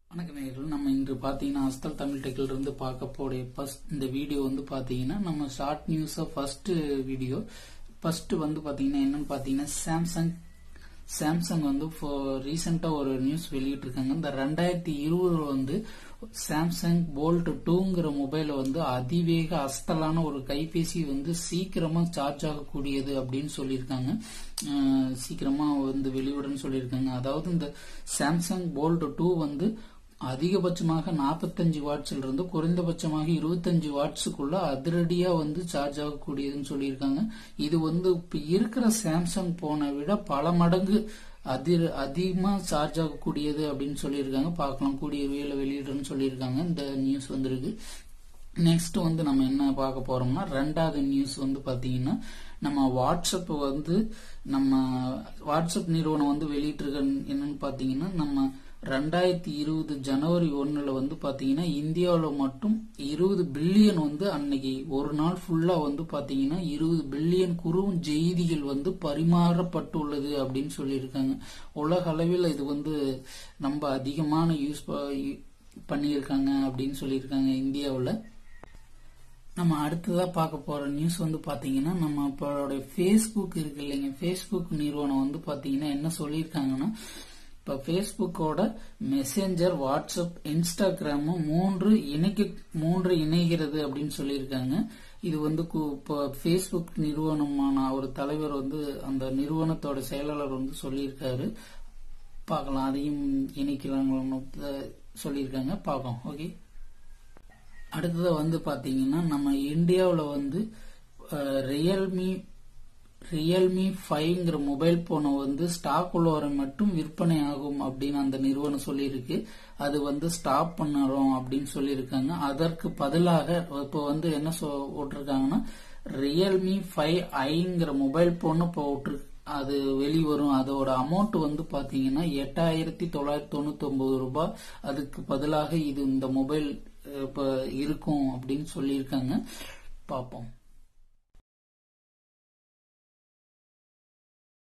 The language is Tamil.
வணக்கம் நேயர்கள் நம்ம இன்று பார்த்தீங்கன்னா அஸ்தல் தமிழ் டெக்கில் இருந்து பார்க்க போடைய ஃபர்ஸ்ட் இந்த வீடியோ வந்து பார்த்தீங்கன்னா நம்ம ஷார்ட் நியூஸை ஃபர்ஸ்ட் வீடியோ ஃபர்ஸ்ட் வந்து பார்த்தீங்கன்னா என்னன்னு பார்த்தீங்கன்னா சாம்சங் சாம்சங் வந்து ரீசெண்டாக ஒரு நியூஸ் வெளியிட்டிருக்காங்க இந்த ரெண்டாயிரத்தி இருபதுல வந்து சாம்சங் போல்ட் டூங்கிற மொபைலை வந்து அதிவேக அஸ்தலான ஒரு கைபேசி வந்து சீக்கிரமா சார்ஜ் ஆகக்கூடியது அப்படின்னு சொல்லியிருக்காங்க அஹ் சீக்கிரமா வந்து வெளியிடுன்னு சொல்லியிருக்காங்க அதாவது இந்த சாம்சங் போல்ட் டூ வந்து அதிகபட்சமாக 45 வாட்ஸ்ல இருந்து குறைந்தபட்சமாக 25 வாட்ஸுக்குள்ள அதிரடியா வந்து சார்ஜ் ஆகக்கூடியதுன்னு சொல்லியிருக்காங்க இது வந்து இப்ப இருக்கிற சாம்சங் போனை விட பல மடங்கு அதிர அதிகமா சார்ஜ் ஆகக்கூடியது அப்படின்னு சொல்லியிருக்காங்க பார்க்கலாம் கூடிய வேலை வெளியிடுறேன்னு சொல்லியிருக்காங்க இந்த நியூஸ் வந்திருக்கு நெக்ஸ்ட் வந்து நம்ம என்ன பார்க்க போறோம்னா ரெண்டாவது நியூஸ் வந்து பாத்தீங்கன்னா நம்ம வாட்ஸ்அப் வந்து நம்ம வாட்ஸ்அப் நிறுவனம் வந்து வெளியிட்டிருக்க என்னன்னு பாத்தீங்கன்னா நம்ம ரெண்டாயிரத்தி இருபது ஜனவரி ஒன்னுல வந்து பாத்தீங்கன்னா இந்தியாவில் மட்டும் இருபது பில்லியன் வந்து அன்னைக்கு ஒரு நாள் ஃபுல்லா வந்து பாத்தீங்கன்னா இருபது பில்லியன் குறும் செய்திகள் வந்து பரிமாறப்பட்டுள்ளது அப்படின்னு சொல்லியிருக்காங்க உலக அளவில் இது வந்து ரொம்ப அதிகமான யூஸ் பண்ணியிருக்காங்க அப்படின்னு சொல்லியிருக்காங்க இந்தியாவில் நம்ம அடுத்ததா பார்க்க போற நியூஸ் வந்து பாத்தீங்கன்னா நம்ம இப்போட ஃபேஸ்புக் இருக்கு இல்லைங்க ஃபேஸ்புக் நிறுவனம் வந்து பாத்தீங்கன்னா என்ன சொல்லியிருக்காங்கன்னா இப்ப ஃபேஸ்புக்கோட மெசேஞ்சர் வாட்ஸ்அப் இன்ஸ்டாகிராமும் மூன்று இணைக்க மூன்று இணைகிறது அப்படின்னு சொல்லியிருக்காங்க இது வந்து இப்போ ஃபேஸ்புக் நிறுவனமான ஒரு தலைவர் வந்து அந்த நிறுவனத்தோட செயலாளர் வந்து சொல்லியிருக்காரு பார்க்கலாம் அதையும் இணைக்கிறாங்களோன்னு சொல்லியிருக்காங்க பார்க்கலாம் ஓகே அடுத்தது வந்து பாத்தீங்கன்னா நம்ம இந்தியாவில் வந்து ரியல்மி ரியல்மி ஃபைவ்ங்கிற மொபைல் போனை வந்து ஸ்டாக் உள்ளவரை மட்டும் விற்பனை ஆகும் அப்படின்னு அந்த நிறுவனம் சொல்லியிருக்கு அது வந்து ஸ்டாப் பண்ணுறோம் அப்படின்னு சொல்லியிருக்காங்க அதற்கு பதிலாக இப்போ வந்து என்ன போட்டிருக்காங்கன்னா ரியல்மி ஃபைவ் ஐங்கிற மொபைல் போன்னு இப்போ விட்டுருக்கு அது வெளிவரும் அதோட அமௌண்ட் வந்து பாத்தீங்கன்னா எட்டாயிரத்தி தொள்ளாயிரத்தி தொண்ணூத்தி ஒன்பது ரூபாய் அதுக்கு பதிலாக இது இந்த மொபைல் இப்ப இருக்கும் அப்படின்னு சொல்லியிருக்காங்க பார்ப்போம்